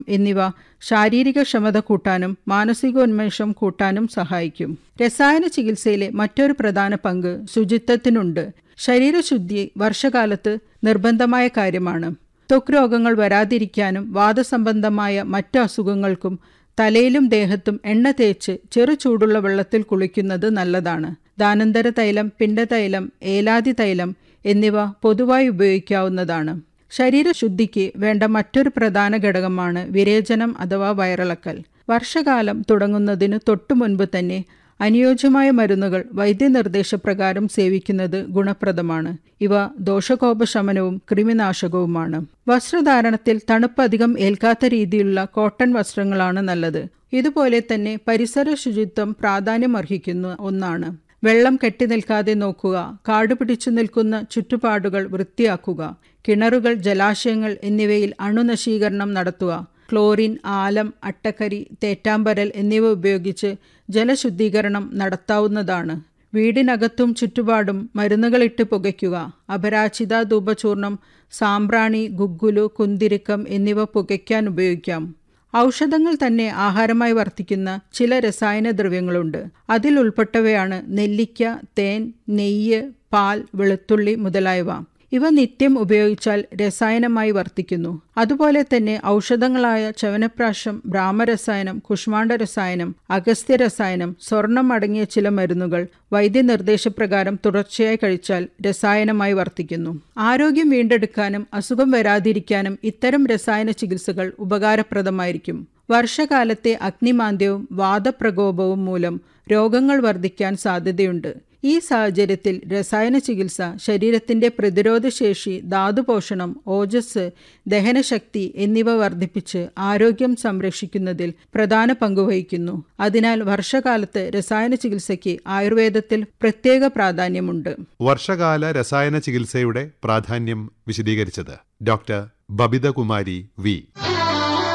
എന്നിവ ശാരീരിക ക്ഷമത കൂട്ടാനും മാനസികോന്മേഷം കൂട്ടാനും സഹായിക്കും രസായന ചികിത്സയിലെ മറ്റൊരു പ്രധാന പങ്ക് ശുചിത്വത്തിനുണ്ട് ശരീരശുദ്ധി വർഷകാലത്ത് നിർബന്ധമായ കാര്യമാണ് ത്വക്ക് രോഗങ്ങൾ വരാതിരിക്കാനും വാദസംബന്ധമായ മറ്റു അസുഖങ്ങൾക്കും തലയിലും ദേഹത്തും എണ്ണ തേച്ച് ചെറു ചൂടുള്ള വെള്ളത്തിൽ കുളിക്കുന്നത് നല്ലതാണ് ദാനന്തര തൈലം പിണ്ടതൈലം ഏലാതി തൈലം എന്നിവ പൊതുവായി ഉപയോഗിക്കാവുന്നതാണ് ശരീരശുദ്ധിക്ക് വേണ്ട മറ്റൊരു പ്രധാന ഘടകമാണ് വിരേചനം അഥവാ വയറിളക്കൽ വർഷകാലം തുടങ്ങുന്നതിന് തൊട്ടു മുൻപ് തന്നെ അനുയോജ്യമായ മരുന്നുകൾ വൈദ്യനിർദ്ദേശപ്രകാരം സേവിക്കുന്നത് ഗുണപ്രദമാണ് ഇവ ദോഷകോപശമനവും കൃമിനാശകവുമാണ് വസ്ത്രധാരണത്തിൽ തണുപ്പ് അധികം ഏൽക്കാത്ത രീതിയിലുള്ള കോട്ടൺ വസ്ത്രങ്ങളാണ് നല്ലത് ഇതുപോലെ തന്നെ പരിസര ശുചിത്വം പ്രാധാന്യമർഹിക്കുന്ന ഒന്നാണ് വെള്ളം കെട്ടി നിൽക്കാതെ നോക്കുക കാട് പിടിച്ചു നിൽക്കുന്ന ചുറ്റുപാടുകൾ വൃത്തിയാക്കുക കിണറുകൾ ജലാശയങ്ങൾ എന്നിവയിൽ അണുനശീകരണം നടത്തുക ക്ലോറിൻ ആലം അട്ടക്കരി തേറ്റാമ്പരൽ എന്നിവ ഉപയോഗിച്ച് ജലശുദ്ധീകരണം നടത്താവുന്നതാണ് വീടിനകത്തും ചുറ്റുപാടും മരുന്നുകളിട്ട് പുകയ്ക്കുക അപരാജിത ധൂപചൂർണം സാമ്പ്രാണി ഗുഗ്ഗുലു കുന്തിരിക്കം എന്നിവ പുകയ്ക്കാൻ ഉപയോഗിക്കാം ഔഷധങ്ങൾ തന്നെ ആഹാരമായി വർത്തിക്കുന്ന ചില രസായന ദ്രവ്യങ്ങളുണ്ട് അതിൽ ഉൾപ്പെട്ടവയാണ് നെല്ലിക്ക തേൻ നെയ്യ് പാൽ വെളുത്തുള്ളി മുതലായവ ഇവ നിത്യം ഉപയോഗിച്ചാൽ രസായനമായി വർത്തിക്കുന്നു അതുപോലെ തന്നെ ഔഷധങ്ങളായ ചവനപ്രാശം ബ്രാഹ്മരസായനം കുഷ്മാണ്ഡ രസായനം അഗസ്ത്യ രസായനം സ്വർണം അടങ്ങിയ ചില മരുന്നുകൾ വൈദ്യനിർദ്ദേശപ്രകാരം തുടർച്ചയായി കഴിച്ചാൽ രസായനമായി വർത്തിക്കുന്നു ആരോഗ്യം വീണ്ടെടുക്കാനും അസുഖം വരാതിരിക്കാനും ഇത്തരം രസായന ചികിത്സകൾ ഉപകാരപ്രദമായിരിക്കും വർഷകാലത്തെ അഗ്നിമാന്ദ്യവും വാദപ്രകോപവും മൂലം രോഗങ്ങൾ വർദ്ധിക്കാൻ സാധ്യതയുണ്ട് ഈ സാഹചര്യത്തിൽ രസായന ചികിത്സ ശരീരത്തിന്റെ പ്രതിരോധശേഷി ധാതുപോഷണം ഓജസ് ദഹനശക്തി എന്നിവ വർദ്ധിപ്പിച്ച് ആരോഗ്യം സംരക്ഷിക്കുന്നതിൽ പ്രധാന പങ്കുവഹിക്കുന്നു അതിനാൽ വർഷകാലത്ത് രസായന ചികിത്സയ്ക്ക് ആയുർവേദത്തിൽ പ്രത്യേക പ്രാധാന്യമുണ്ട് വർഷകാല രസായന ചികിത്സയുടെ പ്രാധാന്യം വിശദീകരിച്ചത് ഡോക്ടർ ബബിതകുമാരി വി